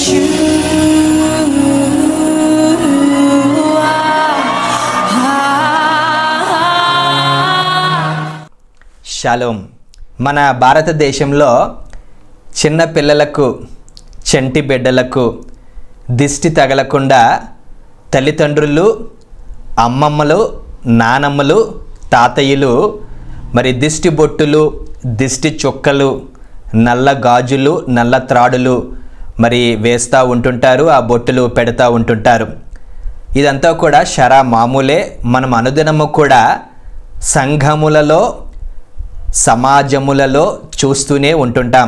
shalom మన భారతదేశంలో చిన్న పిల్లలకు చంటి బిడ్డలకు దిష్టి తగలకుండా తల్లిదండ్రులు అమ్మమ్మలు నానమ్మలు తాతయ్యలు మరి దిష్టి బొట్టులు దిష్టి చుక్కలు నల్ల గాజులు నల్ల త్రాడులు మరి వేస్తూ ఉంటుంటారు ఆ బొట్టులు పెడతా ఉంటుంటారు ఇదంతా కూడా షరా మామూలే మనం అనుదినము కూడా సంఘములలో సమాజములలో చూస్తూనే ఉంటుంటాం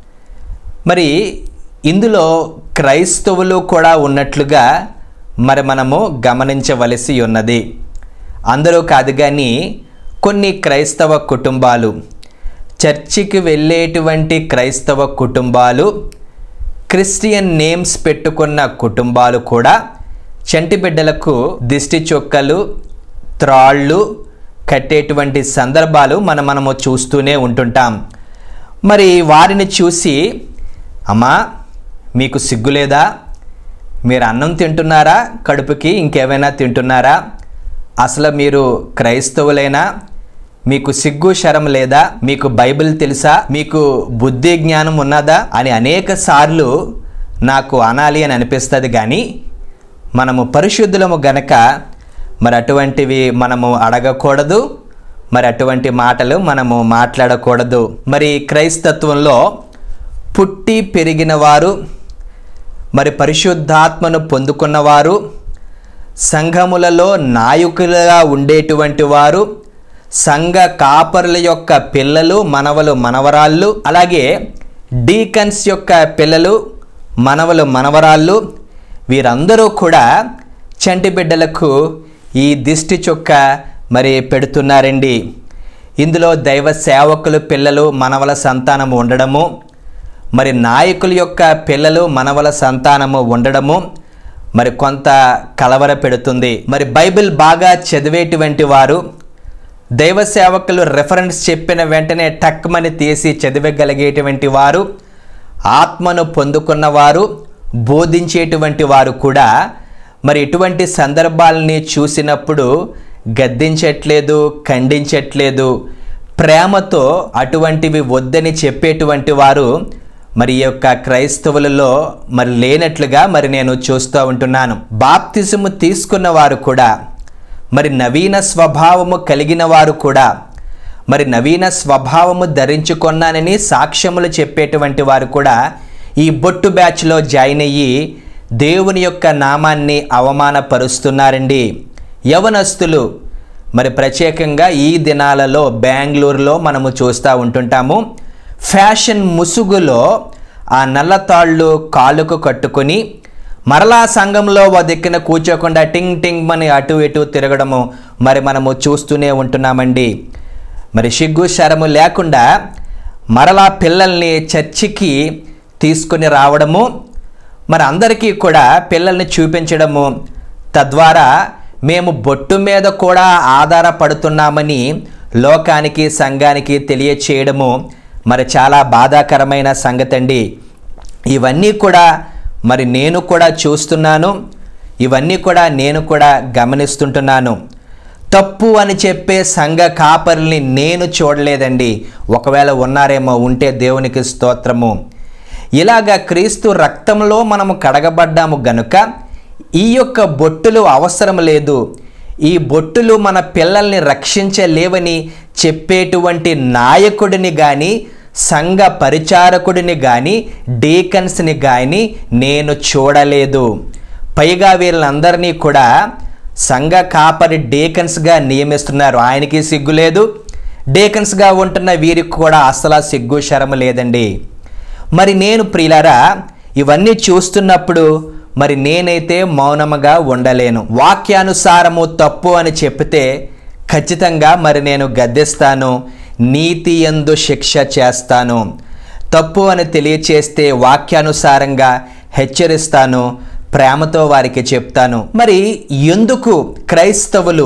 మరి ఇందులో క్రైస్తవులు కూడా ఉన్నట్లుగా మరి మనము గమనించవలసి ఉన్నది అందరూ కాదు కానీ కొన్ని క్రైస్తవ కుటుంబాలు చర్చికి వెళ్ళేటువంటి క్రైస్తవ కుటుంబాలు క్రిస్టియన్ నేమ్స్ పెట్టుకున్న కుటుంబాలు కూడా చంటి బిడ్డలకు దిష్టి చొక్కలు త్రాళ్ళు కట్టేటువంటి సందర్భాలు మనం మనము చూస్తూనే ఉంటుంటాం మరి వారిని చూసి అమ్మా మీకు సిగ్గులేదా మీరు అన్నం తింటున్నారా కడుపుకి ఇంకేమైనా తింటున్నారా అసలు మీరు క్రైస్తవులైనా మీకు సిగ్గు శరం లేదా మీకు బైబిల్ తెలుసా మీకు బుద్ధి జ్ఞానం ఉన్నదా అని అనేక సార్లు నాకు అనాలి అని అనిపిస్తుంది కానీ మనము పరిశుద్ధులము గనక మరి అటువంటివి మనము అడగకూడదు మరి అటువంటి మాటలు మనము మాట్లాడకూడదు మరి క్రైస్తత్వంలో పుట్టి పెరిగిన వారు మరి పరిశుద్ధాత్మను పొందుకున్నవారు సంఘములలో నాయకులుగా ఉండేటువంటి వారు సంఘ కాపరుల యొక్క పిల్లలు మనవలు మనవరాళ్ళు అలాగే డీకన్స్ యొక్క పిల్లలు మనవలు మనవరాళ్ళు వీరందరూ కూడా చంటి బిడ్డలకు ఈ దిష్టి చొక్క మరి పెడుతున్నారండి ఇందులో దైవ సేవకులు పిల్లలు మనవల సంతానము ఉండడము మరి నాయకుల యొక్క పిల్లలు మనవల సంతానము ఉండడము మరి కొంత కలవర పెడుతుంది మరి బైబిల్ బాగా చదివేటువంటి వారు దైవ సేవకులు రెఫరెన్స్ చెప్పిన వెంటనే టక్మని తీసి చదివగలిగేటువంటి వారు ఆత్మను పొందుకున్నవారు బోధించేటువంటి వారు కూడా మరి ఇటువంటి సందర్భాలని చూసినప్పుడు గద్దించట్లేదు ఖండించట్లేదు ప్రేమతో అటువంటివి వద్దని చెప్పేటువంటి వారు మరి ఈ యొక్క క్రైస్తవులలో మరి లేనట్లుగా మరి నేను చూస్తూ ఉంటున్నాను బాప్తిజము తీసుకున్న వారు కూడా మరి నవీన స్వభావము కలిగిన వారు కూడా మరి నవీన స్వభావము ధరించుకున్నానని సాక్ష్యములు చెప్పేటువంటి వారు కూడా ఈ బొట్టు బ్యాచ్లో జాయిన్ అయ్యి దేవుని యొక్క నామాన్ని అవమానపరుస్తున్నారండి యవనస్తులు మరి ప్రత్యేకంగా ఈ దినాలలో బెంగళూరులో మనము చూస్తూ ఉంటుంటాము ఫ్యాషన్ ముసుగులో ఆ నల్లతాళ్ళు కాలుకు కట్టుకొని మరలా సంఘంలో ఓ దిక్కున కూర్చోకుండా టింగ్ టింగ్ అని అటు ఇటు తిరగడము మరి మనము చూస్తూనే ఉంటున్నామండి మరి సిగ్గు శరము లేకుండా మరలా పిల్లల్ని చర్చికి తీసుకుని రావడము మరి అందరికీ కూడా పిల్లల్ని చూపించడము తద్వారా మేము బొట్టు మీద కూడా ఆధారపడుతున్నామని లోకానికి సంఘానికి తెలియచేయడము మరి చాలా బాధాకరమైన సంగతి అండి ఇవన్నీ కూడా మరి నేను కూడా చూస్తున్నాను ఇవన్నీ కూడా నేను కూడా గమనిస్తుంటున్నాను తప్పు అని చెప్పే సంఘ కాపరిని నేను చూడలేదండి ఒకవేళ ఉన్నారేమో ఉంటే దేవునికి స్తోత్రము ఇలాగా క్రీస్తు రక్తంలో మనము కడగబడ్డాము గనుక ఈ యొక్క బొట్టులు అవసరం లేదు ఈ బొట్టులు మన పిల్లల్ని రక్షించలేవని చెప్పేటువంటి నాయకుడిని కానీ సంఘ పరిచారకుడిని కానీ డీకన్స్ని కానీ నేను చూడలేదు పైగా వీళ్ళందరినీ కూడా సంఘ కాపరి డేకన్స్గా నియమిస్తున్నారు ఆయనకి సిగ్గు లేదు డేకన్స్గా ఉంటున్న వీరికి కూడా అసలు సిగ్గు శరము లేదండి మరి నేను ప్రియులారా ఇవన్నీ చూస్తున్నప్పుడు మరి నేనైతే మౌనముగా ఉండలేను వాక్యానుసారము తప్పు అని చెప్తే ఖచ్చితంగా మరి నేను గద్దెస్తాను నీతి ఎందు శిక్ష చేస్తాను తప్పు అని తెలియచేస్తే వాక్యానుసారంగా హెచ్చరిస్తాను ప్రేమతో వారికి చెప్తాను మరి ఎందుకు క్రైస్తవులు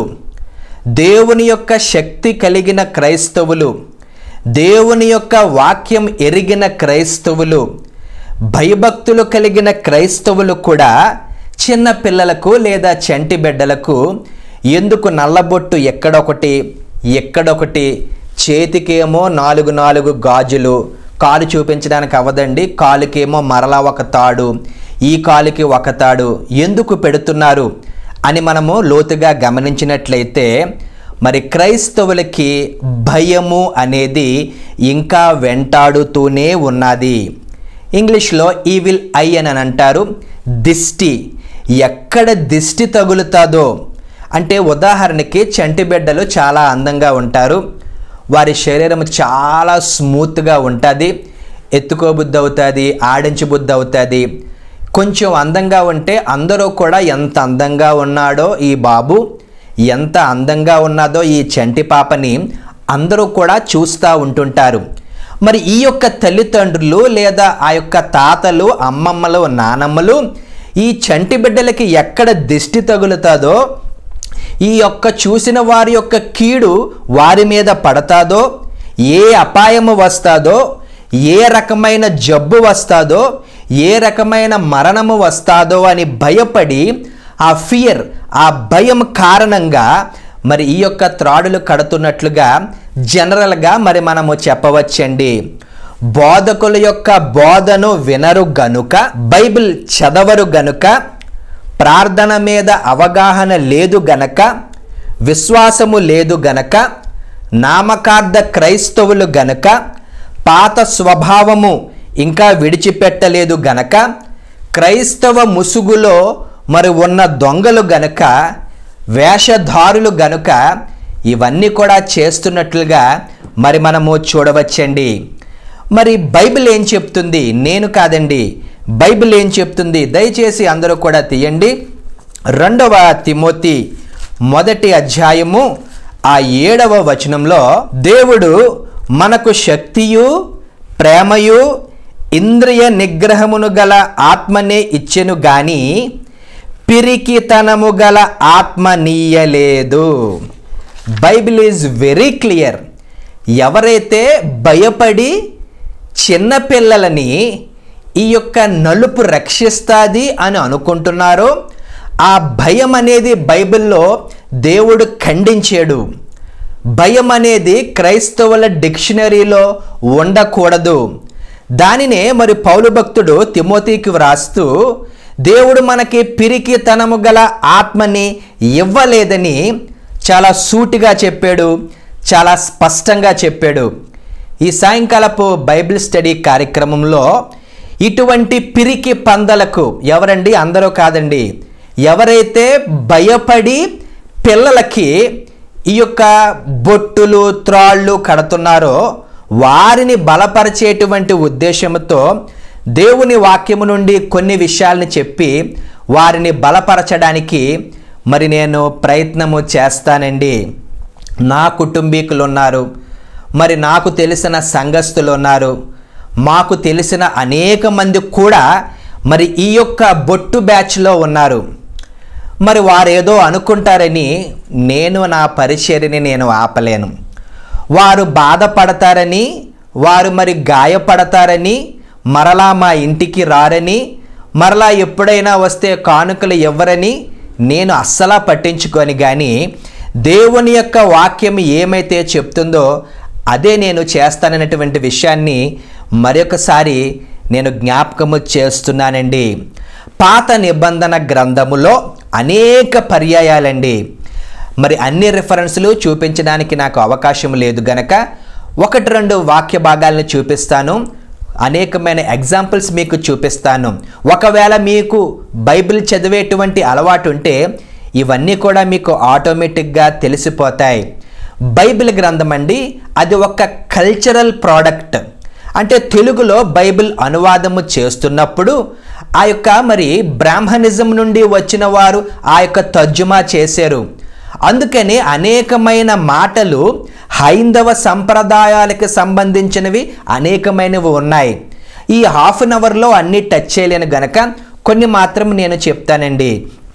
దేవుని యొక్క శక్తి కలిగిన క్రైస్తవులు దేవుని యొక్క వాక్యం ఎరిగిన క్రైస్తవులు భయభక్తులు కలిగిన క్రైస్తవులు కూడా చిన్న పిల్లలకు లేదా చంటి బిడ్డలకు ఎందుకు నల్లబొట్టు ఎక్కడొకటి ఎక్కడొకటి చేతికేమో నాలుగు నాలుగు గాజులు కాలు చూపించడానికి అవ్వదండి కాలుకేమో మరలా ఒక తాడు ఈ కాలుకి ఒక తాడు ఎందుకు పెడుతున్నారు అని మనము లోతుగా గమనించినట్లయితే మరి క్రైస్తవులకి భయము అనేది ఇంకా వెంటాడుతూనే ఉన్నది ఇంగ్లీష్లో ఈవిల్ ఐ అని అంటారు దిష్టి ఎక్కడ దిష్టి తగులుతుందో అంటే ఉదాహరణకి చంటి బిడ్డలు చాలా అందంగా ఉంటారు వారి శరీరం చాలా స్మూత్గా ఉంటుంది ఎత్తుకోబుద్ధి అవుతుంది ఆడించబుద్ధి అవుతుంది కొంచెం అందంగా ఉంటే అందరూ కూడా ఎంత అందంగా ఉన్నాడో ఈ బాబు ఎంత అందంగా ఉన్నదో ఈ చంటి పాపని అందరూ కూడా చూస్తూ ఉంటుంటారు మరి ఈ యొక్క తల్లిదండ్రులు లేదా ఆ యొక్క తాతలు అమ్మమ్మలు నానమ్మలు ఈ చంటి బిడ్డలకి ఎక్కడ దిష్టి తగులుతుందో ఈ యొక్క చూసిన వారి యొక్క కీడు వారి మీద పడతాదో ఏ అపాయము వస్తాదో ఏ రకమైన జబ్బు వస్తాదో ఏ రకమైన మరణము వస్తాదో అని భయపడి ఆ ఫియర్ ఆ భయం కారణంగా మరి ఈ యొక్క త్రాడులు కడుతున్నట్లుగా జనరల్గా మరి మనము చెప్పవచ్చండి బోధకుల యొక్క బోధను వినరు గనుక బైబిల్ చదవరు గనుక ప్రార్థన మీద అవగాహన లేదు గనక విశ్వాసము లేదు గనక నామకార్థ క్రైస్తవులు గనక పాత స్వభావము ఇంకా విడిచిపెట్టలేదు గనక క్రైస్తవ ముసుగులో మరి ఉన్న దొంగలు గనక వేషధారులు గనుక ఇవన్నీ కూడా చేస్తున్నట్లుగా మరి మనము చూడవచ్చండి మరి బైబిల్ ఏం చెప్తుంది నేను కాదండి బైబిల్ ఏం చెప్తుంది దయచేసి అందరూ కూడా తీయండి రెండవ తిమోతి మొదటి అధ్యాయము ఆ ఏడవ వచనంలో దేవుడు మనకు శక్తియు ప్రేమయు ఇంద్రియ నిగ్రహమును గల ఆత్మనే ఇచ్చెను గాని పిరికితనము గల ఆత్మ నీయలేదు బైబిల్ ఈజ్ వెరీ క్లియర్ ఎవరైతే భయపడి చిన్నపిల్లలని ఈ యొక్క నలుపు రక్షిస్తుంది అని అనుకుంటున్నారో ఆ భయం అనేది బైబిల్లో దేవుడు ఖండించాడు భయం అనేది క్రైస్తవుల డిక్షనరీలో ఉండకూడదు దానినే మరి పౌలు భక్తుడు తిమోతికి వ్రాస్తూ దేవుడు మనకి పిరికితనము గల ఆత్మని ఇవ్వలేదని చాలా సూటిగా చెప్పాడు చాలా స్పష్టంగా చెప్పాడు ఈ సాయంకాలపు బైబిల్ స్టడీ కార్యక్రమంలో ఇటువంటి పిరికి పందలకు ఎవరండి అందరూ కాదండి ఎవరైతే భయపడి పిల్లలకి ఈ యొక్క బొట్టులు త్రాళ్ళు కడుతున్నారో వారిని బలపరిచేటువంటి ఉద్దేశంతో దేవుని వాక్యము నుండి కొన్ని విషయాల్ని చెప్పి వారిని బలపరచడానికి మరి నేను ప్రయత్నము చేస్తానండి నా కుటుంబీకులు ఉన్నారు మరి నాకు తెలిసిన సంఘస్థులు ఉన్నారు మాకు తెలిసిన అనేక మంది కూడా మరి ఈ యొక్క బొట్టు బ్యాచ్లో ఉన్నారు మరి వారేదో అనుకుంటారని నేను నా పరిచర్ని నేను ఆపలేను వారు బాధపడతారని వారు మరి గాయపడతారని మరలా మా ఇంటికి రారని మరలా ఎప్పుడైనా వస్తే కానుకలు ఇవ్వరని నేను అస్సలా పట్టించుకొని కానీ దేవుని యొక్క వాక్యం ఏమైతే చెప్తుందో అదే నేను చేస్తాననేటువంటి విషయాన్ని మరొకసారి నేను జ్ఞాపకము చేస్తున్నానండి పాత నిబంధన గ్రంథములో అనేక పర్యాయాలండి మరి అన్ని రిఫరెన్స్లు చూపించడానికి నాకు అవకాశం లేదు గనక ఒకటి రెండు వాక్య భాగాలను చూపిస్తాను అనేకమైన ఎగ్జాంపుల్స్ మీకు చూపిస్తాను ఒకవేళ మీకు బైబిల్ చదివేటువంటి అలవాటు ఉంటే ఇవన్నీ కూడా మీకు ఆటోమేటిక్గా తెలిసిపోతాయి బైబిల్ గ్రంథం అండి అది ఒక కల్చరల్ ప్రోడక్ట్ అంటే తెలుగులో బైబిల్ అనువాదము చేస్తున్నప్పుడు ఆ యొక్క మరి బ్రాహ్మణిజం నుండి వచ్చిన వారు ఆ యొక్క తర్జుమా చేశారు అందుకని అనేకమైన మాటలు హైందవ సంప్రదాయాలకు సంబంధించినవి అనేకమైనవి ఉన్నాయి ఈ హాఫ్ అన్ అవర్లో అన్నీ టచ్ చేయలేను గనక కొన్ని మాత్రం నేను చెప్తానండి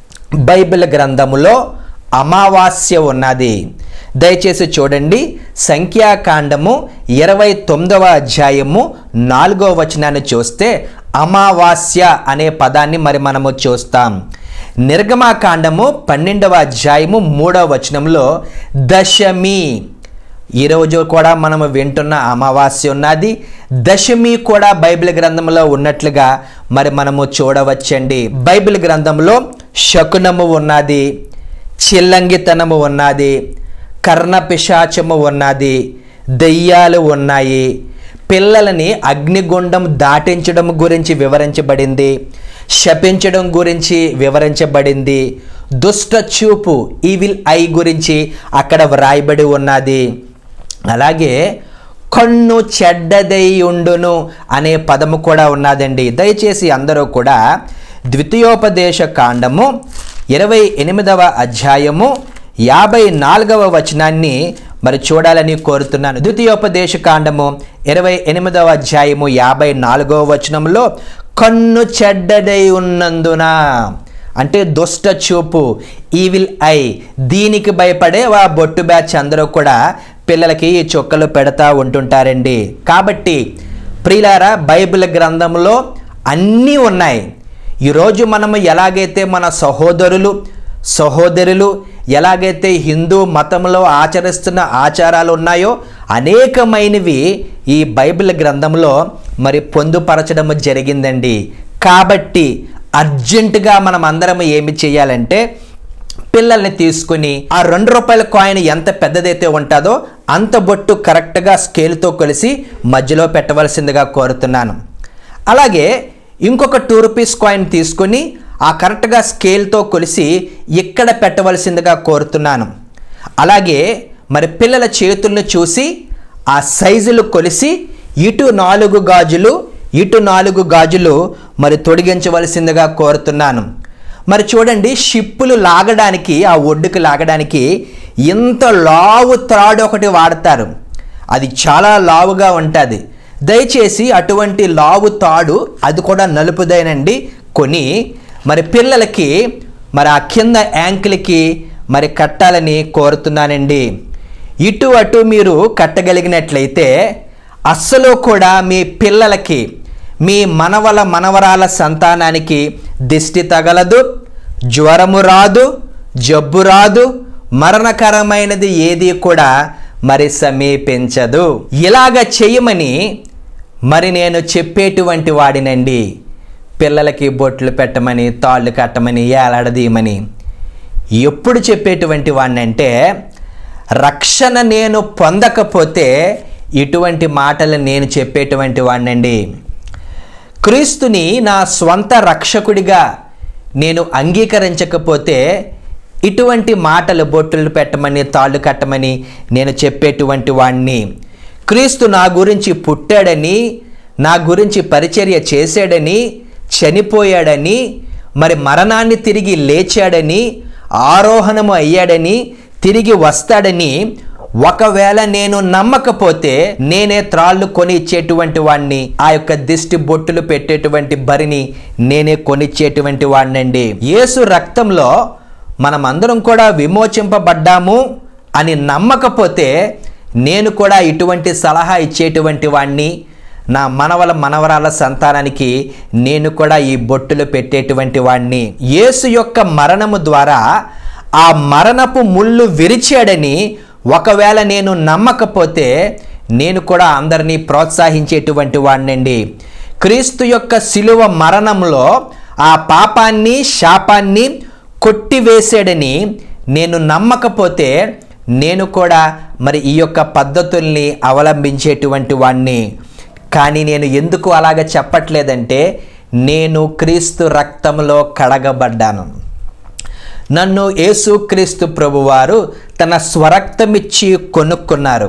బైబిల్ గ్రంథములో అమావాస్య ఉన్నది దయచేసి చూడండి సంఖ్యాకాండము ఇరవై తొమ్మిదవ అధ్యాయము నాలుగవ వచనాన్ని చూస్తే అమావాస్య అనే పదాన్ని మరి మనము చూస్తాం నిర్గమాకాండము పన్నెండవ అధ్యాయము మూడవ వచనంలో దశమి ఈరోజు కూడా మనము వింటున్న అమావాస్య ఉన్నది దశమి కూడా బైబిల్ గ్రంథంలో ఉన్నట్లుగా మరి మనము చూడవచ్చండి బైబిల్ గ్రంథంలో శకునము ఉన్నది చిల్లంగితనము ఉన్నది కర్ణపిశాచము ఉన్నది దెయ్యాలు ఉన్నాయి పిల్లలని అగ్నిగుండం దాటించడం గురించి వివరించబడింది శపించడం గురించి వివరించబడింది దుష్ట చూపు ఈవిల్ ఐ గురించి అక్కడ వ్రాయబడి ఉన్నది అలాగే కన్ను చెడ్డదై ఉండును అనే పదము కూడా ఉన్నదండి దయచేసి అందరూ కూడా ద్వితీయోపదేశ కాండము ఇరవై ఎనిమిదవ అధ్యాయము యాభై నాలుగవ వచనాన్ని మరి చూడాలని కోరుతున్నాను ద్వితీయోపదేశ కాండము ఇరవై ఎనిమిదవ అధ్యాయము యాభై నాలుగవ వచనంలో కన్ను చెడ్డదై ఉన్నందున అంటే దుష్ట చూపు ఈవిల్ ఐ దీనికి భయపడే ఆ బొట్టు బ్యాచ్ అందరూ కూడా పిల్లలకి ఈ చుక్కలు పెడతా ఉంటుంటారండి కాబట్టి ప్రియులారా బైబిల్ గ్రంథంలో అన్నీ ఉన్నాయి ఈరోజు మనము ఎలాగైతే మన సహోదరులు సహోదరులు ఎలాగైతే హిందూ మతంలో ఆచరిస్తున్న ఆచారాలు ఉన్నాయో అనేకమైనవి ఈ బైబిల్ గ్రంథంలో మరి పొందుపరచడం జరిగిందండి కాబట్టి అర్జెంటుగా మనం అందరం ఏమి చేయాలంటే పిల్లల్ని తీసుకుని ఆ రెండు రూపాయల కాయిన్ ఎంత పెద్దదైతే ఉంటుందో అంత బొట్టు కరెక్ట్గా స్కేల్తో కొలిసి మధ్యలో పెట్టవలసిందిగా కోరుతున్నాను అలాగే ఇంకొక టూ రూపీస్ కాయిన్ తీసుకొని ఆ కరెక్ట్గా స్కేల్తో కొలిసి ఇక్కడ పెట్టవలసిందిగా కోరుతున్నాను అలాగే మరి పిల్లల చేతులను చూసి ఆ సైజులు కొలిసి ఇటు నాలుగు గాజులు ఇటు నాలుగు గాజులు మరి తొడిగించవలసిందిగా కోరుతున్నాను మరి చూడండి షిప్పులు లాగడానికి ఆ ఒడ్డుకు లాగడానికి ఇంత లావు త్రాడు ఒకటి వాడతారు అది చాలా లావుగా ఉంటుంది దయచేసి అటువంటి లావు తాడు అది కూడా నలుపుదైనండి కొని మరి పిల్లలకి మరి ఆ కింద యాంకిల్కి మరి కట్టాలని కోరుతున్నానండి ఇటు అటు మీరు కట్టగలిగినట్లయితే అస్సలు కూడా మీ పిల్లలకి మీ మనవల మనవరాల సంతానానికి దిష్టి తగలదు జ్వరము రాదు జబ్బు రాదు మరణకరమైనది ఏది కూడా మరి సమీపించదు ఇలాగ చేయమని మరి నేను చెప్పేటువంటి వాడినండి పిల్లలకి బొట్లు పెట్టమని తాళ్ళు కట్టమని ఏలాడదీయమని ఎప్పుడు చెప్పేటువంటి వాడినంటే రక్షణ నేను పొందకపోతే ఇటువంటి మాటలు నేను చెప్పేటువంటి వాడినండి క్రీస్తుని నా స్వంత రక్షకుడిగా నేను అంగీకరించకపోతే ఇటువంటి మాటలు బొట్టులు పెట్టమని తాళ్ళు కట్టమని నేను చెప్పేటువంటి వాణ్ణి క్రీస్తు నా గురించి పుట్టాడని నా గురించి పరిచర్య చేశాడని చనిపోయాడని మరి మరణాన్ని తిరిగి లేచాడని ఆరోహణము అయ్యాడని తిరిగి వస్తాడని ఒకవేళ నేను నమ్మకపోతే నేనే త్రాళ్ళు కొని ఇచ్చేటువంటి వాడిని ఆ యొక్క దిష్టి బొట్టులు పెట్టేటువంటి బరిని నేనే కొనిచ్చేటువంటి వాడినండి యేసు రక్తంలో మనమందరం కూడా విమోచింపబడ్డాము అని నమ్మకపోతే నేను కూడా ఇటువంటి సలహా ఇచ్చేటువంటి వాడిని నా మనవల మనవరాల సంతానానికి నేను కూడా ఈ బొట్టులు పెట్టేటువంటి వాడిని యేసు యొక్క మరణము ద్వారా ఆ మరణపు ముళ్ళు విరిచాడని ఒకవేళ నేను నమ్మకపోతే నేను కూడా అందరినీ ప్రోత్సహించేటువంటి వాడినండి క్రీస్తు యొక్క శిలువ మరణంలో ఆ పాపాన్ని శాపాన్ని కొట్టివేసాడని నేను నమ్మకపోతే నేను కూడా మరి ఈ యొక్క పద్ధతుల్ని అవలంబించేటువంటి వాడిని కానీ నేను ఎందుకు అలాగ చెప్పట్లేదంటే నేను క్రీస్తు రక్తంలో కడగబడ్డాను నన్ను యేసుక్రీస్తు ప్రభువారు తన స్వరక్తమిచ్చి కొనుక్కున్నారు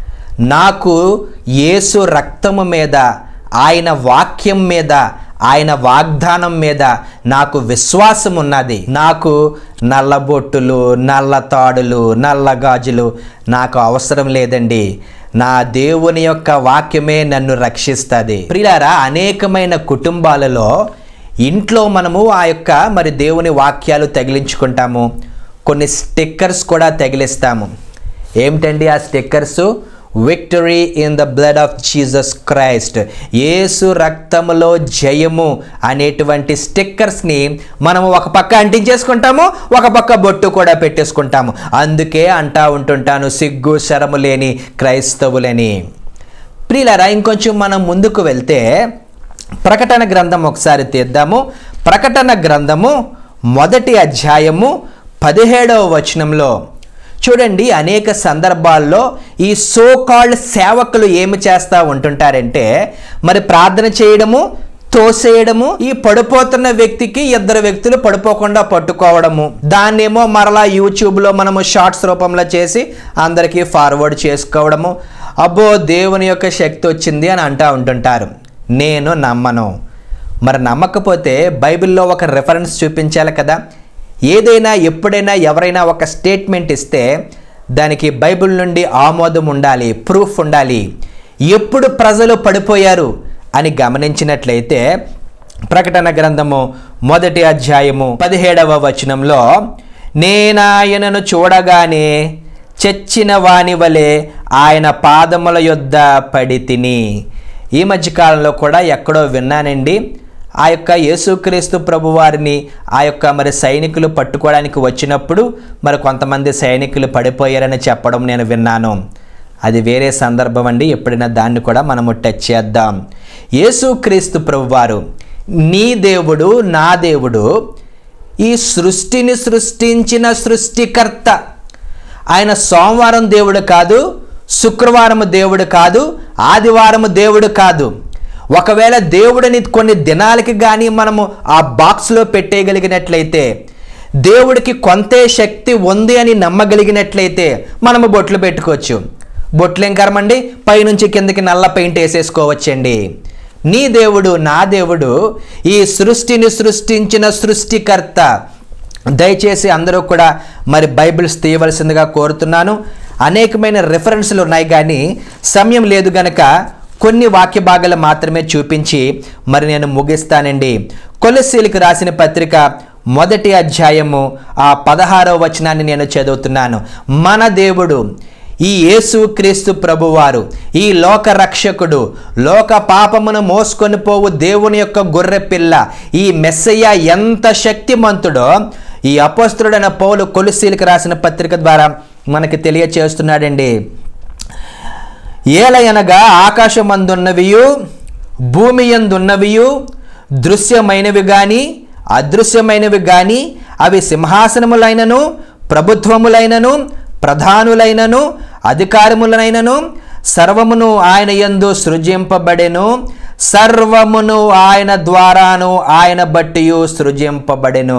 నాకు యేసు రక్తము మీద ఆయన వాక్యం మీద ఆయన వాగ్దానం మీద నాకు విశ్వాసం ఉన్నది నాకు నల్లబొట్టులు నల్ల తాడులు నల్ల గాజులు నాకు అవసరం లేదండి నా దేవుని యొక్క వాక్యమే నన్ను రక్షిస్తుంది ప్రియారా అనేకమైన కుటుంబాలలో ఇంట్లో మనము ఆ యొక్క మరి దేవుని వాక్యాలు తగిలించుకుంటాము కొన్ని స్టిక్కర్స్ కూడా తగిలిస్తాము ఏమిటండి ఆ stickers victory in the blood of Jesus Christ యేసు రక్తములో జయము అనేటువంటి స్టిక్కర్స్ని మనము ఒక పక్క అంటించేసుకుంటాము ఒక పక్క బొట్టు కూడా పెట్టేసుకుంటాము అందుకే అంటా ఉంటుంటాను సిగ్గు శరము లేని క్రైస్తవులని ప్రియులారా ఇంకొంచెం మనం ముందుకు వెళ్తే ప్రకటన గ్రంథం ఒకసారి తీద్దాము ప్రకటన గ్రంథము మొదటి అధ్యాయము పదిహేడవ వచనంలో చూడండి అనేక సందర్భాల్లో ఈ సో కాల్డ్ సేవకులు ఏమి చేస్తూ ఉంటుంటారంటే మరి ప్రార్థన చేయడము తోసేయడము ఈ పడిపోతున్న వ్యక్తికి ఇద్దరు వ్యక్తులు పడిపోకుండా పట్టుకోవడము దాన్నేమో మరలా యూట్యూబ్లో మనము షార్ట్స్ రూపంలో చేసి అందరికీ ఫార్వర్డ్ చేసుకోవడము అబ్బో దేవుని యొక్క శక్తి వచ్చింది అని అంటూ ఉంటుంటారు నేను నమ్మను మరి నమ్మకపోతే బైబిల్లో ఒక రెఫరెన్స్ చూపించాలి కదా ఏదైనా ఎప్పుడైనా ఎవరైనా ఒక స్టేట్మెంట్ ఇస్తే దానికి బైబిల్ నుండి ఆమోదం ఉండాలి ప్రూఫ్ ఉండాలి ఎప్పుడు ప్రజలు పడిపోయారు అని గమనించినట్లయితే ప్రకటన గ్రంథము మొదటి అధ్యాయము పదిహేడవ వచనంలో నేనాయనను చూడగానే చచ్చిన వాని వలె ఆయన పాదముల యొద్ద పడి తిని ఈ మధ్యకాలంలో కూడా ఎక్కడో విన్నానండి ఆ యొక్క యేసుక్రీస్తు ప్రభువారిని ఆ యొక్క మరి సైనికులు పట్టుకోవడానికి వచ్చినప్పుడు మరి కొంతమంది సైనికులు పడిపోయారని చెప్పడం నేను విన్నాను అది వేరే సందర్భం అండి ఎప్పుడైనా దాన్ని కూడా మనము టచ్ చేద్దాం యేసుక్రీస్తు ప్రభువారు నీ దేవుడు నా దేవుడు ఈ సృష్టిని సృష్టించిన సృష్టికర్త ఆయన సోమవారం దేవుడు కాదు శుక్రవారం దేవుడు కాదు ఆదివారం దేవుడు కాదు ఒకవేళ దేవుడిని కొన్ని దినాలకి కానీ మనము ఆ బాక్స్లో పెట్టేయగలిగినట్లయితే దేవుడికి కొంతే శక్తి ఉంది అని నమ్మగలిగినట్లయితే మనము బొట్లు పెట్టుకోవచ్చు బొట్లు ఏం కరమండి పైనుంచి కిందకి నల్ల పెయింట్ వేసేసుకోవచ్చండి నీ దేవుడు నా దేవుడు ఈ సృష్టిని సృష్టించిన సృష్టికర్త దయచేసి అందరూ కూడా మరి బైబిల్స్ తీయవలసిందిగా కోరుతున్నాను అనేకమైన రెఫరెన్స్లు ఉన్నాయి కానీ సమయం లేదు గనక కొన్ని వాక్య భాగాలు మాత్రమే చూపించి మరి నేను ముగిస్తానండి కొలసీలకు రాసిన పత్రిక మొదటి అధ్యాయము ఆ పదహారవ వచనాన్ని నేను చదువుతున్నాను మన దేవుడు ఈ యేసు క్రీస్తు ప్రభువారు ఈ లోక రక్షకుడు లోక పాపమును మోసుకొని పోవు దేవుని యొక్క గొర్రె పిల్ల ఈ మెస్సయ్య ఎంత శక్తిమంతుడో ఈ అపస్తుడైన పౌలు కొలుసీలకు రాసిన పత్రిక ద్వారా మనకి తెలియచేస్తున్నాడండి ఏలయనగా ఆకాశమందున్నవియు భూమి ఎందున్నవియు దృశ్యమైనవి గాని అదృశ్యమైనవి గాని అవి సింహాసనములైనను ప్రభుత్వములైనను ప్రధానులైనను అధికారములైనను సర్వమును ఆయన యందు సృజింపబడెను సర్వమును ఆయన ద్వారాను ఆయన బట్టియు సృజింపబడెను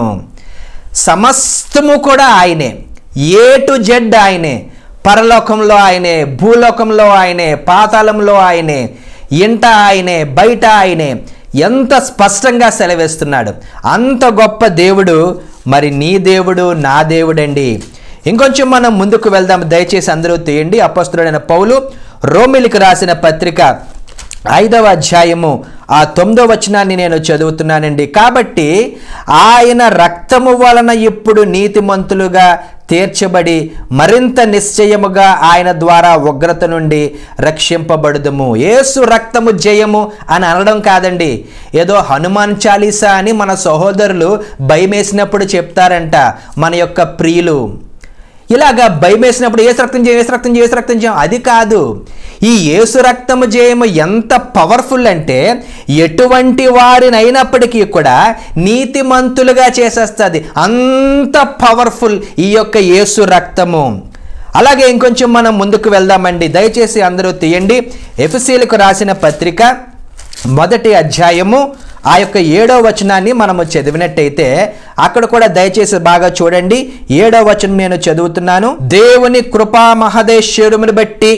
సమస్తము కూడా ఆయనే ఏ టు జెడ్ ఆయనే పరలోకంలో ఆయనే భూలోకంలో ఆయనే పాతాళంలో ఆయనే ఇంట ఆయనే బయట ఆయనే ఎంత స్పష్టంగా సెలవేస్తున్నాడు అంత గొప్ప దేవుడు మరి నీ దేవుడు నా దేవుడండి ఇంకొంచెం మనం ముందుకు వెళ్దాం దయచేసి అందరూ తీయండి అపస్తుడైన పౌలు రోమిలికి రాసిన పత్రిక ఐదవ అధ్యాయము ఆ తొమ్మిదో వచనాన్ని నేను చదువుతున్నానండి కాబట్టి ఆయన రక్తము వలన ఇప్పుడు నీతిమంతులుగా తీర్చబడి మరింత నిశ్చయముగా ఆయన ద్వారా ఉగ్రత నుండి రక్షింపబడుదము ఏసు రక్తము జయము అని అనడం కాదండి ఏదో హనుమాన్ చాలీసా అని మన సహోదరులు భయమేసినప్పుడు చెప్తారంట మన యొక్క ప్రియులు ఇలాగా భయమేసినప్పుడు ఏసు రక్తం చేయం ఏసు రక్తం చేయం ఏసు రక్తం చేయం అది కాదు ఈ ఏసు రక్తము జయము ఎంత పవర్ఫుల్ అంటే ఎటువంటి వారినైనప్పటికీ కూడా నీతిమంతులుగా చేసేస్తుంది అంత పవర్ఫుల్ ఈ యొక్క ఏసు రక్తము అలాగే ఇంకొంచెం మనం ముందుకు వెళ్దామండి దయచేసి అందరూ తీయండి ఎఫ్సీలకు రాసిన పత్రిక మొదటి అధ్యాయము ఆ యొక్క ఏడో వచనాన్ని మనము చదివినట్టయితే అక్కడ కూడా దయచేసి బాగా చూడండి ఏడో వచనం నేను చదువుతున్నాను దేవుని కృపా మహదేశ్వరుని బట్టి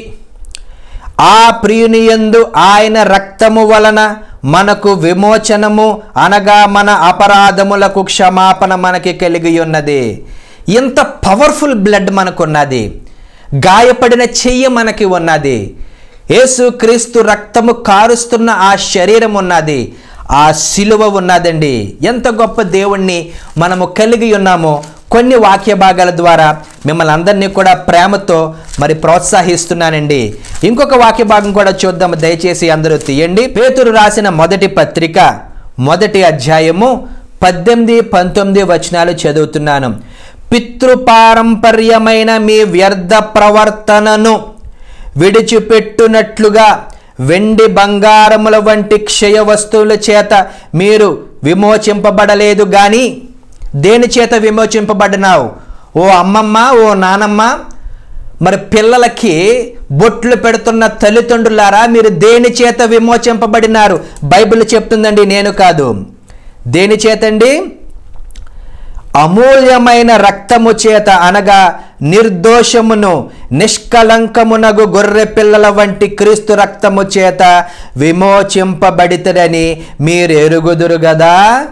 ఆ ప్రియునియందు ఆయన రక్తము వలన మనకు విమోచనము అనగా మన అపరాధములకు క్షమాపణ మనకి కలిగి ఉన్నది ఇంత పవర్ఫుల్ బ్లడ్ మనకున్నది గాయపడిన చెయ్యి మనకి ఉన్నది యేసుక్రీస్తు రక్తము కారుస్తున్న ఆ శరీరం ఉన్నది ఆ శిలువ ఉన్నదండి ఎంత గొప్ప దేవుణ్ణి మనము కలిగి ఉన్నామో కొన్ని వాక్య భాగాల ద్వారా మిమ్మల్ని అందరినీ కూడా ప్రేమతో మరి ప్రోత్సహిస్తున్నానండి ఇంకొక వాక్య భాగం కూడా చూద్దాం దయచేసి అందరూ తీయండి పేతురు రాసిన మొదటి పత్రిక మొదటి అధ్యాయము పద్దెనిమిది పంతొమ్మిది వచనాలు చదువుతున్నాను పితృపారంపర్యమైన మీ వ్యర్థ ప్రవర్తనను విడిచిపెట్టునట్లుగా వెండి బంగారముల వంటి క్షయ వస్తువుల చేత మీరు విమోచింపబడలేదు గాని దేని చేత విమోచింపబడినావు ఓ అమ్మమ్మ ఓ నానమ్మ మరి పిల్లలకి బొట్లు పెడుతున్న తల్లిదండ్రులారా మీరు దేని చేత విమోచింపబడినారు బైబిల్ చెప్తుందండి నేను కాదు దేని చేతండి అమూల్యమైన రక్తము చేత అనగా నిర్దోషమును నిష్కలంకమునగు గొర్రె పిల్లల వంటి క్రీస్తు రక్తము చేత విమోచింపబడితరని మీరు ఎరుగుదురు కదా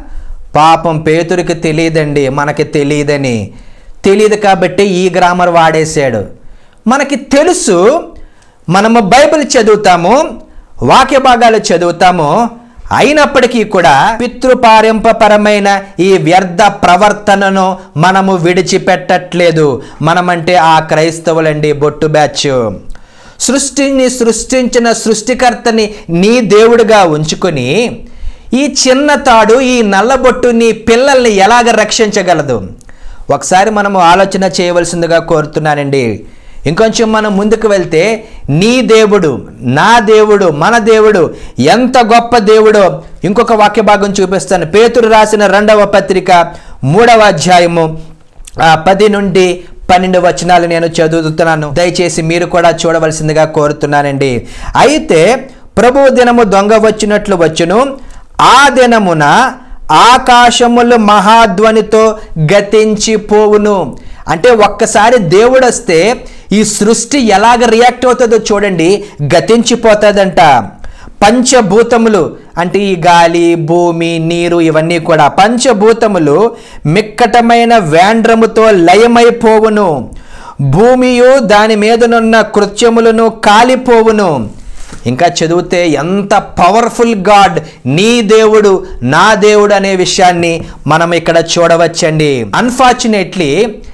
పాపం పేతురికి తెలియదండి మనకి తెలియదని తెలియదు కాబట్టి ఈ గ్రామర్ వాడేశాడు మనకి తెలుసు మనము బైబిల్ చదువుతాము వాక్య భాగాలు చదువుతాము అయినప్పటికీ కూడా పితృపారంపరమైన ఈ వ్యర్థ ప్రవర్తనను మనము విడిచిపెట్టట్లేదు మనమంటే ఆ క్రైస్తవులండి బొట్టు బ్యాచ్ సృష్టిని సృష్టించిన సృష్టికర్తని నీ దేవుడిగా ఉంచుకొని ఈ చిన్న తాడు ఈ నల్లబొట్టు నీ పిల్లల్ని ఎలాగ రక్షించగలదు ఒకసారి మనము ఆలోచన చేయవలసిందిగా కోరుతున్నానండి ఇంకొంచెం మనం ముందుకు వెళ్తే నీ దేవుడు నా దేవుడు మన దేవుడు ఎంత గొప్ప దేవుడో ఇంకొక వాక్య భాగం చూపిస్తాను పేతురు రాసిన రెండవ పత్రిక మూడవ అధ్యాయము ఆ పది నుండి పన్నెండు వచనాలు నేను చదువుతున్నాను దయచేసి మీరు కూడా చూడవలసిందిగా కోరుతున్నానండి అయితే ప్రభు దినము దొంగ వచ్చినట్లు వచ్చును ఆ దినమున ఆకాశములు మహాధ్వనితో గతించిపోవును అంటే ఒక్కసారి దేవుడు వస్తే ఈ సృష్టి ఎలాగ రియాక్ట్ అవుతుందో చూడండి గతించిపోతుందంట పంచభూతములు అంటే ఈ గాలి భూమి నీరు ఇవన్నీ కూడా పంచభూతములు మిక్కటమైన వేండ్రముతో లయమైపోవును భూమియు దాని మీదనున్న కృత్యములను కాలిపోవును ఇంకా చదివితే ఎంత పవర్ఫుల్ గాడ్ నీ దేవుడు నా దేవుడు అనే విషయాన్ని మనం ఇక్కడ చూడవచ్చండి అన్ఫార్చునేట్లీ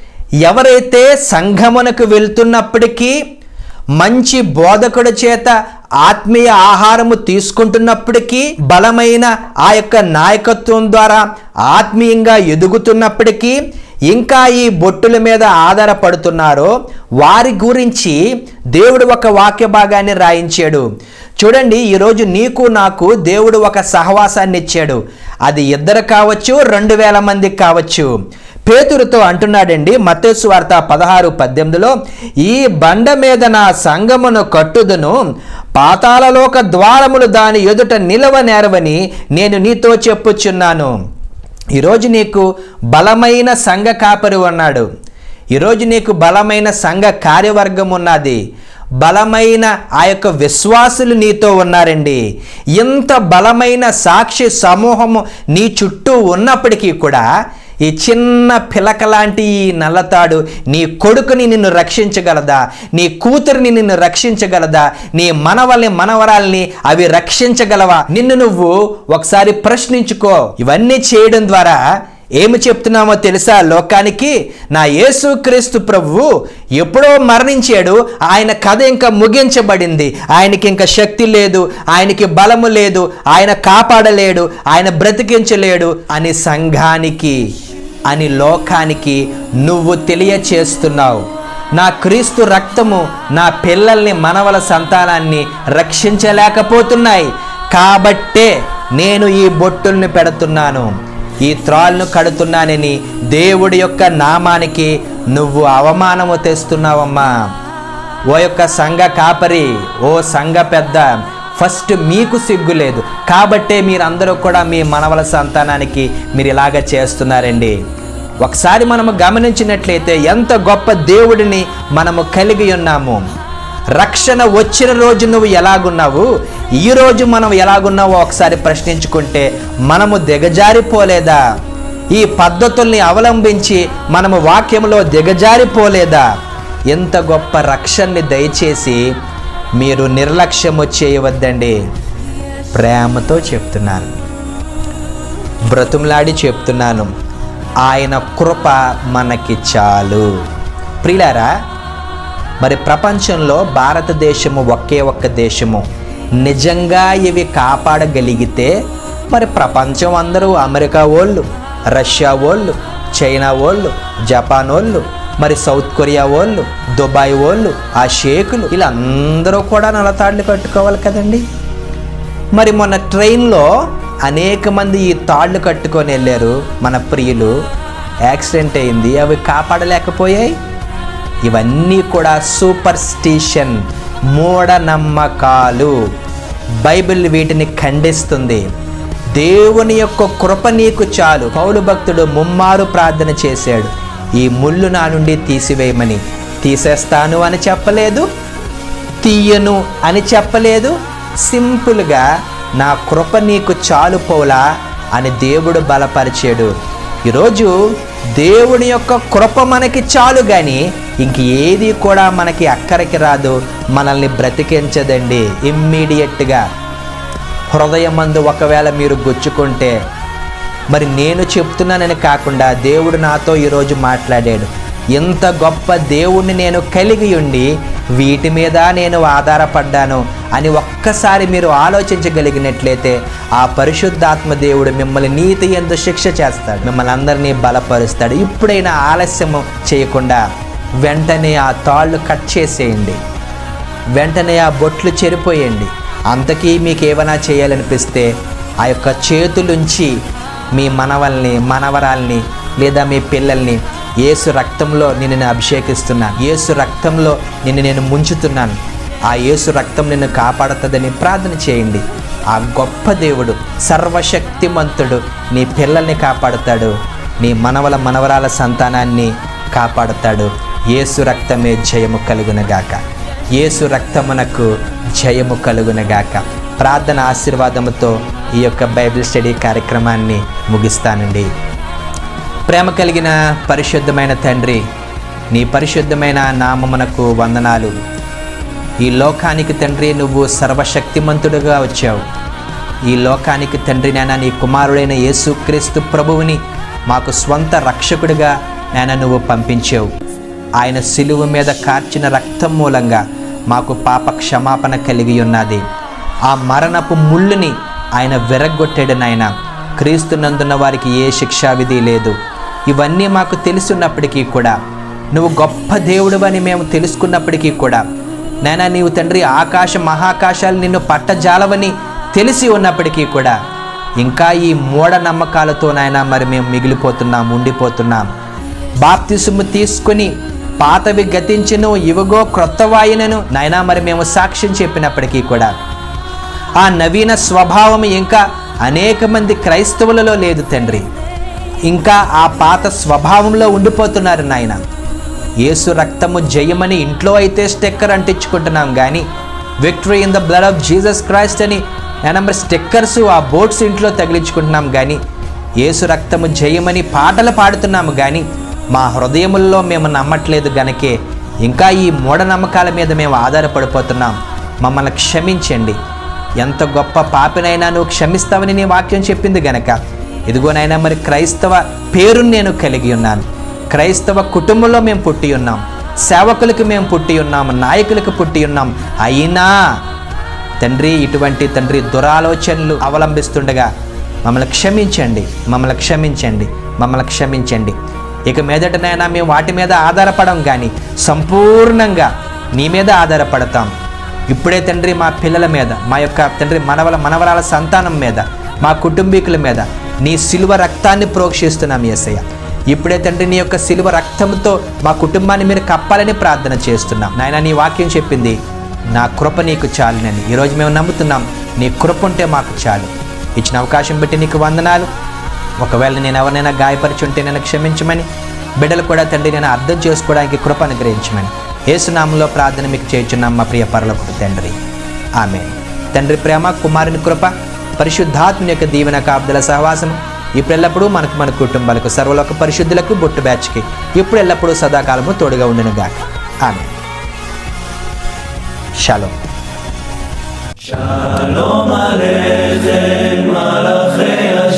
ఎవరైతే సంఘమునకు వెళ్తున్నప్పటికీ మంచి బోధకుడి చేత ఆత్మీయ ఆహారము తీసుకుంటున్నప్పటికీ బలమైన ఆ యొక్క నాయకత్వం ద్వారా ఆత్మీయంగా ఎదుగుతున్నప్పటికీ ఇంకా ఈ బొట్టుల మీద ఆధారపడుతున్నారో వారి గురించి దేవుడు ఒక వాక్య భాగాన్ని రాయించాడు చూడండి ఈరోజు నీకు నాకు దేవుడు ఒక సహవాసాన్ని ఇచ్చాడు అది ఇద్దరు కావచ్చు రెండు వేల మందికి కావచ్చు పేతురుతో అంటున్నాడండి మత్తేసు వార్త పదహారు పద్దెనిమిదిలో ఈ బండ మీద నా సంగమును కట్టుదును పాతాళలోక ద్వారములు దాని ఎదుట నిలవ నేరవని నేను నీతో చెప్పుచున్నాను ఈరోజు నీకు బలమైన సంఘ కాపరి ఉన్నాడు ఈరోజు నీకు బలమైన సంఘ కార్యవర్గం ఉన్నది బలమైన ఆ యొక్క విశ్వాసులు నీతో ఉన్నారండి ఇంత బలమైన సాక్షి సమూహము నీ చుట్టూ ఉన్నప్పటికీ కూడా ఈ చిన్న పిలక లాంటి ఈ నల్లతాడు నీ కొడుకుని నిన్ను రక్షించగలదా నీ కూతురిని నిన్ను రక్షించగలదా నీ మనవల్ని మనవరాల్ని అవి రక్షించగలవా నిన్ను నువ్వు ఒకసారి ప్రశ్నించుకో ఇవన్నీ చేయడం ద్వారా ఏమి చెప్తున్నామో తెలుసా లోకానికి నా యేసుక్రీస్తు ప్రభువు ఎప్పుడో మరణించాడు ఆయన కథ ఇంకా ముగించబడింది ఆయనకి ఇంకా శక్తి లేదు ఆయనకి బలము లేదు ఆయన కాపాడలేడు ఆయన బ్రతికించలేడు అని సంఘానికి అని లోకానికి నువ్వు తెలియచేస్తున్నావు నా క్రీస్తు రక్తము నా పిల్లల్ని మనవల సంతానాన్ని రక్షించలేకపోతున్నాయి కాబట్టే నేను ఈ బొట్టుల్ని పెడుతున్నాను ఈ త్రాళ్ళను కడుతున్నానని దేవుడి యొక్క నామానికి నువ్వు అవమానము తెస్తున్నావమ్మా ఓ యొక్క సంఘ కాపరి ఓ సంఘ పెద్ద ఫస్ట్ మీకు సిగ్గు లేదు కాబట్టే మీరందరూ కూడా మీ మనవల సంతానానికి మీరు ఇలాగ చేస్తున్నారండి ఒకసారి మనము గమనించినట్లయితే ఎంత గొప్ప దేవుడిని మనము కలిగి ఉన్నాము రక్షణ వచ్చిన రోజు నువ్వు ఎలాగున్నావు ఈ రోజు మనం ఎలాగున్నావో ఒకసారి ప్రశ్నించుకుంటే మనము దిగజారిపోలేదా ఈ పద్ధతుల్ని అవలంబించి మనము వాక్యంలో దిగజారిపోలేదా ఎంత గొప్ప రక్షణని దయచేసి మీరు నిర్లక్ష్యము చేయవద్దండి ప్రేమతో చెప్తున్నాను బ్రతుములాడి చెప్తున్నాను ఆయన కృప మనకి చాలు ప్రియులారా మరి ప్రపంచంలో భారతదేశము ఒకే ఒక్క దేశము నిజంగా ఇవి కాపాడగలిగితే మరి ప్రపంచం అందరూ అమెరికా వాళ్ళు రష్యా వాళ్ళు చైనా వాళ్ళు జపాన్ వాళ్ళు మరి సౌత్ కొరియా వాళ్ళు దుబాయ్ వాళ్ళు ఆ షేకులు వీళ్ళందరూ కూడా నలతాళ్ళు కట్టుకోవాలి కదండి మరి మొన్న ట్రైన్లో అనేక మంది ఈ తాళ్ళు కట్టుకొని వెళ్ళారు మన ప్రియులు యాక్సిడెంట్ అయింది అవి కాపాడలేకపోయాయి ఇవన్నీ కూడా సూపర్ స్టిషన్ మూఢనమ్మకాలు బైబిల్ వీటిని ఖండిస్తుంది దేవుని యొక్క కృప నీకు చాలు పౌలు భక్తుడు ముమ్మారు ప్రార్థన చేశాడు ఈ ముళ్ళు నా నుండి తీసివేయమని తీసేస్తాను అని చెప్పలేదు తీయను అని చెప్పలేదు సింపుల్గా నా కృప నీకు చాలు పౌలా అని దేవుడు బలపరిచాడు ఈరోజు దేవుని యొక్క కృప మనకి చాలు కానీ ఇంక ఏది కూడా మనకి అక్కడికి రాదు మనల్ని బ్రతికించదండి ఇమ్మీడియట్గా హృదయమందు ఒకవేళ మీరు గుచ్చుకుంటే మరి నేను చెప్తున్నానని కాకుండా దేవుడు నాతో ఈరోజు మాట్లాడాడు ఇంత గొప్ప దేవుణ్ణి నేను కలిగి ఉండి వీటి మీద నేను ఆధారపడ్డాను అని ఒక్కసారి మీరు ఆలోచించగలిగినట్లయితే ఆ పరిశుద్ధాత్మ దేవుడు మిమ్మల్ని నీతి ఎందు శిక్ష చేస్తాడు మిమ్మల్ని అందరినీ బలపరుస్తాడు ఇప్పుడైనా ఆలస్యము చేయకుండా వెంటనే ఆ తాళ్ళు కట్ చేసేయండి వెంటనే ఆ బొట్లు చెరిపోయండి అంతకీ మీకు ఏమైనా చేయాలనిపిస్తే ఆ యొక్క చేతులుంచి మీ మనవల్ని మనవరాల్ని లేదా మీ పిల్లల్ని యేసు రక్తంలో నిన్ను నేను అభిషేకిస్తున్నాను యేసు రక్తంలో నిన్ను నేను ముంచుతున్నాను ఆ యేసు రక్తం నిన్ను కాపాడుతుందని ప్రార్థన చేయండి ఆ గొప్ప దేవుడు సర్వశక్తిమంతుడు నీ పిల్లల్ని కాపాడుతాడు నీ మనవల మనవరాల సంతానాన్ని కాపాడుతాడు యేసు రక్తమే జయము కలుగునగాక యేసు రక్తమునకు జయము కలుగునగాక ప్రార్థన ఆశీర్వాదముతో ఈ యొక్క బైబిల్ స్టడీ కార్యక్రమాన్ని ముగిస్తానండి ప్రేమ కలిగిన పరిశుద్ధమైన తండ్రి నీ పరిశుద్ధమైన నామమునకు వందనాలు ఈ లోకానికి తండ్రి నువ్వు సర్వశక్తిమంతుడుగా వచ్చావు ఈ లోకానికి తండ్రి నాయన నీ కుమారుడైన యేసుక్రీస్తు ప్రభువుని మాకు స్వంత రక్షకుడిగా నాయన నువ్వు పంపించావు ఆయన సిలువ మీద కార్చిన రక్తం మూలంగా మాకు పాప క్షమాపణ కలిగి ఉన్నది ఆ మరణపు ముళ్ళుని ఆయన విరగ్గొట్టాడు నాయన క్రీస్తునందున్న వారికి ఏ శిక్షా విధి లేదు ఇవన్నీ మాకు తెలుసున్నప్పటికీ కూడా నువ్వు గొప్ప దేవుడు అని మేము తెలుసుకున్నప్పటికీ కూడా నాయనా నీవు తండ్రి ఆకాశ మహాకాశాలు నిన్ను పట్టజాలవని తెలిసి ఉన్నప్పటికీ కూడా ఇంకా ఈ మూఢ నమ్మకాలతో నాయన మరి మేము మిగిలిపోతున్నాం ఉండిపోతున్నాం బాప్తిసుము తీసుకుని పాతవి గతించును ఇవగో క్రొత్త వాయునను నాయనా మరి మేము సాక్ష్యం చెప్పినప్పటికీ కూడా ఆ నవీన స్వభావం ఇంకా అనేక మంది క్రైస్తవులలో లేదు తండ్రి ఇంకా ఆ పాత స్వభావంలో ఉండిపోతున్నారు నాయన యేసు రక్తము జయమని ఇంట్లో అయితే స్టెక్కర్ అంటించుకుంటున్నాం కానీ victory in the blood of Jesus Christ అని నెంబర్ స్టెక్కర్స్ ఆ బోట్స్ ఇంట్లో తగిలించుకుంటున్నాం కానీ యేసు రక్తము జయమని పాటలు పాడుతున్నాము కానీ మా హృదయముల్లో మేము నమ్మట్లేదు గనకే ఇంకా ఈ మూఢనమ్మకాల మీద మేము ఆధారపడిపోతున్నాం మమ్మల్ని క్షమించండి ఎంత గొప్ప పాపినైనా నువ్వు క్షమిస్తావని నీ వాక్యం చెప్పింది గనక ఇదిగోనైనా మరి క్రైస్తవ పేరుని నేను కలిగి ఉన్నాను క్రైస్తవ కుటుంబంలో మేము పుట్టి ఉన్నాం సేవకులకు మేము పుట్టి ఉన్నాం నాయకులకు పుట్టి ఉన్నాం అయినా తండ్రి ఇటువంటి తండ్రి దురాలోచనలు అవలంబిస్తుండగా మమ్మల్ని క్షమించండి మమ్మల్ని క్షమించండి మమ్మల్ని క్షమించండి ఇక మీదటనైనా మేము వాటి మీద ఆధారపడం కానీ సంపూర్ణంగా నీ మీద ఆధారపడతాం ఇప్పుడే తండ్రి మా పిల్లల మీద మా యొక్క తండ్రి మనవల మనవరాల సంతానం మీద మా కుటుంబీకుల మీద నీ సిలువ రక్తాన్ని ప్రోక్షిస్తున్నాం యేసయ్య ఇప్పుడే తండ్రి నీ యొక్క సిలువ రక్తంతో మా కుటుంబాన్ని మీరు కప్పాలని ప్రార్థన చేస్తున్నాం నాయన నీ వాక్యం చెప్పింది నా కృప నీకు చాలునని ఈరోజు మేము నమ్ముతున్నాం నీ కృప ఉంటే మాకు చాలు ఇచ్చిన అవకాశం బట్టి నీకు వందనాలు ఒకవేళ నేను ఎవరినైనా గాయపరిచి ఉంటే నన్ను క్షమించమని బిడ్డలు కూడా తండ్రి నేను అర్థం చేసుకోవడానికి కృప అనుగ్రహించమని ఏసునామంలో ప్రార్థన మీకు చేర్చున్నాం మా ప్రియ పరలకు తండ్రి ఆమె తండ్రి ప్రేమ కుమారుని కృప పరిశుద్ధాత్మ యొక్క దీవెన కాపుదల సహవాసం ఇప్పుడు ఎల్లప్పుడూ మనకు మన కుటుంబాలకు సర్వలోక పరిశుద్ధులకు బొట్టు బ్యాచ్కి ఇప్పుడు ఎల్లప్పుడూ సదాకాలము తోడుగా ఉండును గాక ఆమె షాలో שלום עליכם מלאכי